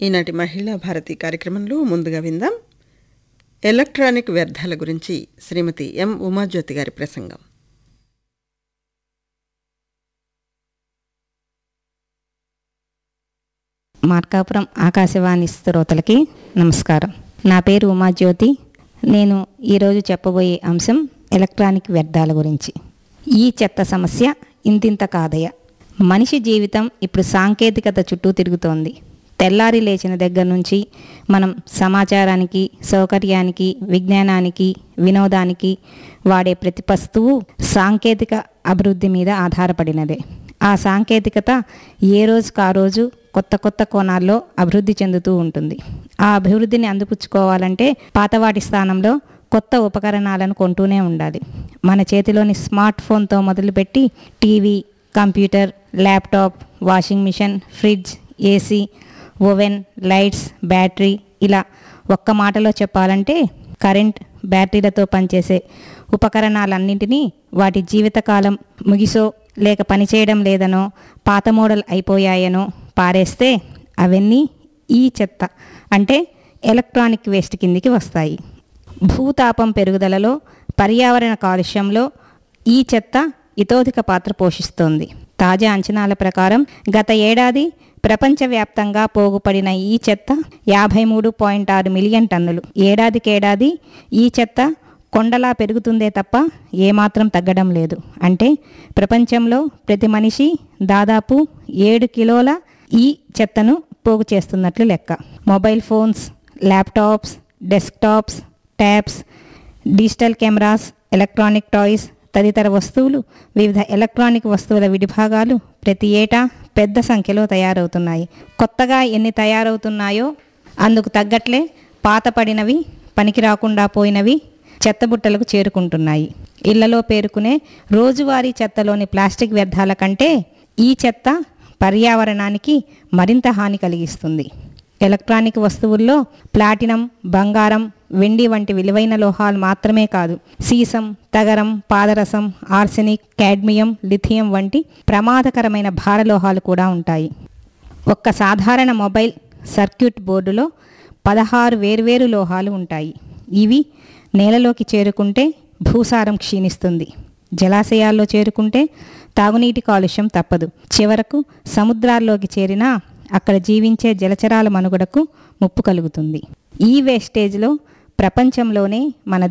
ఈనాటి మహిళా భారతి కార్యక్రమంలో ముందుగా విందాం ఎలక్ట్రానిక్ వ్యర్థాల గురించి శ్రీమతి ఎం ఉమాజ్యోతి గారి ప్రసంగం మార్కాపురం ఆకాశవాణి శ్రోతలకి నమస్కారం నా పేరు ఉమాజ్యోతి నేను ఈరోజు చెప్పబోయే అంశం ఎలక్ట్రానిక్ వ్యర్థాల గురించి ఈ చెత్త సమస్య ఇంతింత కాదయ మనిషి జీవితం ఇప్పుడు సాంకేతికత చుట్టూ తిరుగుతోంది తెల్లారి లేచిన దగ్గర నుంచి మనం సమాచారానికి సౌకర్యానికి విజ్ఞానానికి వినోదానికి వాడే ప్రతి వస్తువు సాంకేతిక అభివృద్ధి మీద ఆధారపడినదే ఆ సాంకేతికత ఏ రోజుకు ఆ రోజు కొత్త కొత్త కోణాల్లో అభివృద్ధి చెందుతూ ఉంటుంది ఆ అభివృద్ధిని అందిపుచ్చుకోవాలంటే పాతవాటి స్థానంలో కొత్త ఉపకరణాలను కొంటూనే ఉండాలి మన చేతిలోని స్మార్ట్ ఫోన్తో మొదలుపెట్టి TV computer laptop washing machine fridge AC oven lights battery ఇలా ఒక్క మాటలో చెప్పాలంటే కరెంట్ బ్యాటరీలతో పనిచేసే ఉపకరణాలన్నింటినీ వాటి జీవితకాలం ముగిసో లేక పనిచేయడం లేదనో పాత మోడల్ అయిపోయాయనో పారేస్తే అవన్నీ ఈ చెత్త అంటే ఎలక్ట్రానిక్ వేస్ట్ కిందికి వస్తాయి భూతాపం పెరుగుదలలో పర్యావరణ కాలుష్యంలో ఈ చెత్త ఇతోధిక పాత్ర పోషిస్తోంది తాజా అంచనాల ప్రకారం గత ఏడాది ప్రపంచవ్యాప్తంగా పోగుపడిన ఈ చెత్త యాభై మూడు పాయింట్ ఆరు మిలియన్ టన్నులు ఏడాదికేడాది ఈ చెత్త కొండలా పెరుగుతుందే తప్ప ఏమాత్రం తగ్గడం లేదు అంటే ప్రపంచంలో ప్రతి మనిషి దాదాపు ఏడు కిలోల ఈ చెత్తను పోగు చేస్తున్నట్లు లెక్క mobile phones laptops desktops tabs digital cameras electronic toys తదితర వస్తువులు వివిధ ఎలక్ట్రానిక్ వస్తువుల విడిభాగాలు ప్రతి ఏటా పెద్ద సంఖ్యలో తయారవుతున్నాయి కొత్తగా ఎన్ని తయారవుతున్నాయో అందుకు తగ్గట్లే పాతపడినవి పనికి రాకుండా పోయినవి చెత్తబుట్టలకు చేరుకుంటున్నాయి ఇళ్లలో పేరుకునే రోజువారీ చెత్తలోని ప్లాస్టిక్ వ్యర్థాల కంటే ఈ చెత్త పర్యావరణానికి మరింత హాని కలిగిస్తుంది ఎలక్ట్రానిక్ వస్తువుల్లో ప్లాటినం బంగారం వెండి వంటి విలువైన లోహాలు మాత్రమే కాదు సీసం తగరం పాదరసం ఆర్సెనిక్ కాడ్మియం లిథియం వంటి ప్రమాదకరమైన భారలోహాలు కూడా ఉంటాయి ఒక్క సాధారణ మొబైల్ సర్క్యూట్ బోర్డులో పదహారు వేర్వేరు లోహాలు ఉంటాయి ఇవి నేలలోకి చేరుకుంటే భూసారం క్షీణిస్తుంది జలాశయాల్లో చేరుకుంటే తాగునీటి కాలుష్యం తప్పదు చివరకు సముద్రాల్లోకి చేరినా అక్కడ జీవించే జలచరాల మనుగడకు ముప్పు కలుగుతుంది ఈ వేస్టేజ్లో ప్రపంచంలోనే మన